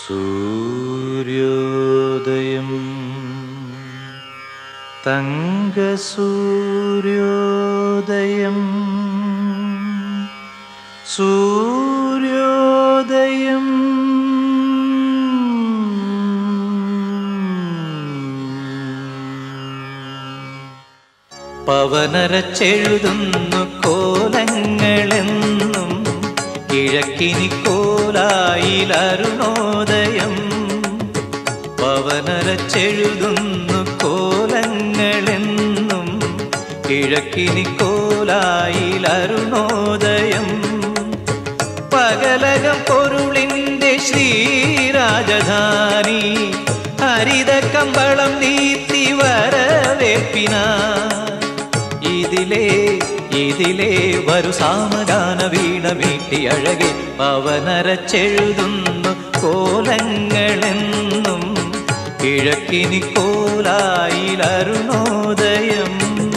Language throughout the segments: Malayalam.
സൂര്യോദയം തങ്കസൂര്യോദയം സൂര്യോദയം പവനരച്ചെഴുതുന്നു കോലങ്ങളെന്നും കിഴക്കിനി കോലായിലരുണോദയം പവനരച്ചെഴുതുന്നു കോലങ്ങളെന്നും കിഴക്കിനി കോലായിലരുണോദയം പകലകം പൊരുളിൻ്റെ ശ്രീരാജധാനി ഹരിത കമ്പളം നീത്തി വരവേപ്പിന ഇതിലേ ഇതിലേ വരു സാമഗാന വീണ വീട്ടി അഴകെ പവനരച്ചെഴുതുന്നു കോലങ്ങളെന്നും കിഴക്കിനി കോലായിലരുണോദയം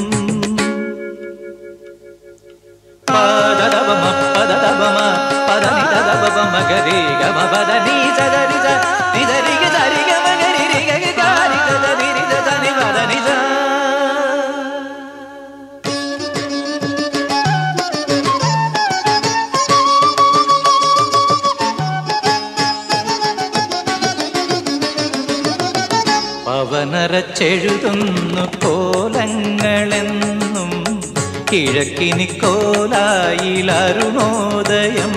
പദദപമ പദദപമ പദനിദദപമ മഗരി ഗമ പദനി സദരി സ നിദരി ഗരി ഗമ ഗരി രി ഗ ഗാരി സദരി രി സദനി പദനി സ പവനരച്ചെഴുതുന്നു കോലങ്ങളെന്നും കിഴക്കിനി കോലായിലരുണോദയം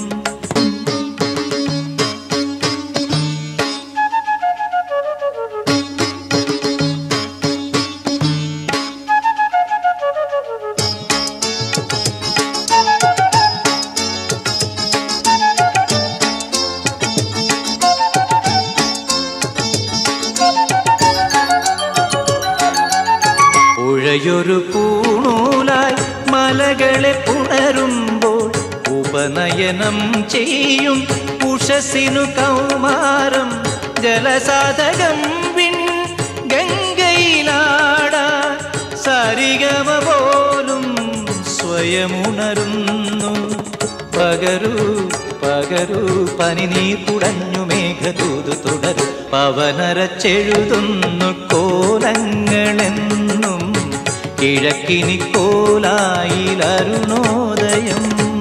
പുഴയൊരു പൂണൂലായി മലകളെ പുണരുമ്പോൾ ഉപനയനം ചെയ്യും ഉഷസിനു കൗമാരം ജലസാധകം വിൺ ഗംഗയിലാട സരിഗമ പോലും സ്വയമുണരുന്നു പകരൂ പകരൂ പനി നീ കുടഞ്ഞു മേഘതൂതു തുടരു പവനരച്ചെഴുതുന്നു കോലങ്ങളെന്നും കിഴക്കിനി കോലായിലരുണോദയം